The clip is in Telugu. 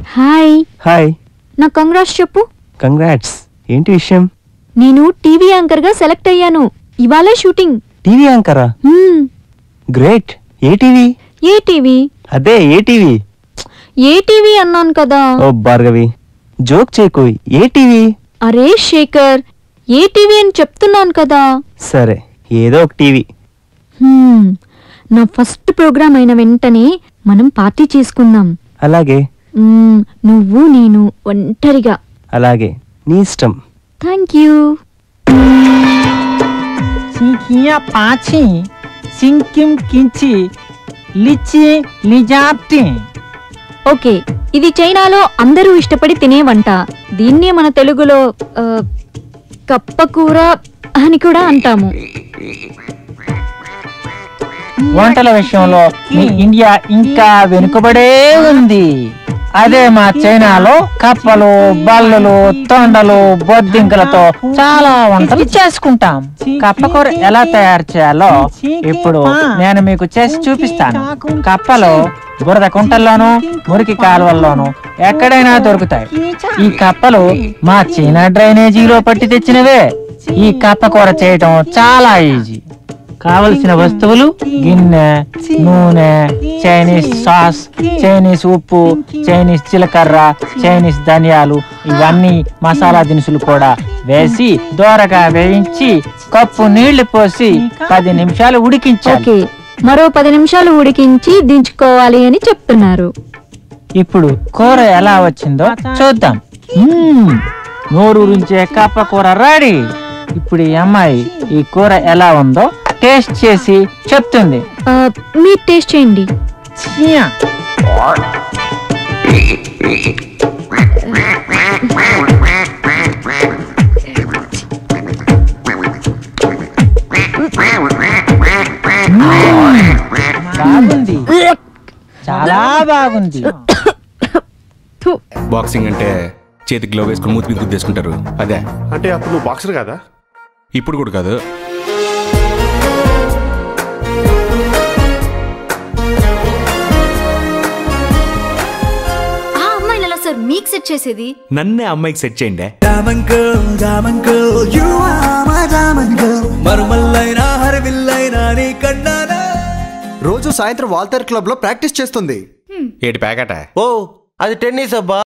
హాయ్ హాయ్ నా కంగ్రాట్స్ చెప్పు కంగ్రాట్స్ ఏంటి విషయం నేను టీవీ యాంకర్ గా సెలెక్ట్ అయ్యాను ఇవాళే షూటింగ్ టీవీ యాంకరా హ్మ్, గ్రేట్ ఏ టీవీ ఏ టీవీ అదే ఏ టీవీ ఏ టీవీ అన్నాను కదా ఓ భార్గవి జోక్ చేయకు ఏ టీవీ అరే శేఖర్ ఏ టీవీ అని చెప్తున్నాను కదా సరే ఏదో ఒక టీవీ హ్మ్, నా ఫస్ట్ ప్రోగ్రామ్ అయిన వెంటనే మనం పార్టీ చేసుకుందాం అలాగే మ్మ్, నువ్వు నేను ఒంటరిగా అలాగే నీ ఇష్టం థ్యాంక్ యూ సింకియా పాచి సింకిం కించి లిచి లిజాప్టి ఓకే ఇది చైనాలో అందరూ ఇష్టపడి తినే వంట దీన్నే మన తెలుగులో ఆ, కప్పకూర అని కూడా అంటాము వంటల విషయంలో మీ ఇండియా ఇంకా వెనుకబడే ఉంది అదే మా చైనాలో కప్పలు బల్లలు తొండలు బొద్దింకలతో చాలా వంటలు చేసుకుంటాం కప్పకూర ఎలా తయారు చేయాలో ఇప్పుడు నేను మీకు చేసి చూపిస్తాను కప్పలు బురద కుంటల్లోనూ మురికి కాలువల్లోనూ ఎక్కడైనా దొరుకుతాయి ఈ కప్పలు మా చైనా డ్రైనేజీలో పట్టి తెచ్చినవే ఈ కప్ప కూర చేయటం చాలా ఈజీ కావలసిన వస్తువులు గిన్నె నూనె చైనీస్ సాస్ చైనీస్ ఉప్పు చైనీస్ జీలకర్ర చైనీస్ ధనియాలు ఇవన్నీ మసాలా దినుసులు కూడా వేసి దోరగా వేయించి కప్పు నీళ్లు పోసి పది నిమిషాలు ఉడికించాలి ఓకే మరో పది నిమిషాలు ఉడికించి దించుకోవాలి అని చెప్తున్నారు ఇప్పుడు కూర ఎలా వచ్చిందో చూద్దాం మ్మ్. నోరూరించే కప్ప కూర రెడీ ఇప్పుడు ఈ అమ్మాయి ఈ కూర ఎలా ఉందో టేస్ట్ చేసి చెప్తుంది ఆ, మీరు టేస్ట్ చేయండి ఛీయా. బాగుంది చాలా బాగుంది బాక్సింగ్ అంటే చేతికి గ్లో వేసుకుని మూతి మీద గుద్దేసుకుంటారు అదే అంటే అప్పుడు నువ్వు బాక్సర్ కదా ఇప్పుడు కూడా కాదు ఆ అమ్మాయిని ఎలా సార్ మీకు సెట్ చేసేది నన్నే అమ్మాయికి సెట్ చేయండి Diamond girl, diamond girl, you are my diamond girl. మరుమల్లైనా హరివిల్లైనా నీ కన్నానా రోజు సాయంత్రం వాల్తేర్ క్లబ్ లో ప్రాక్టీస్ చేస్తుంది ఏటి ప్యాకెట ఓ అది టెన్నిస్ అబ్బా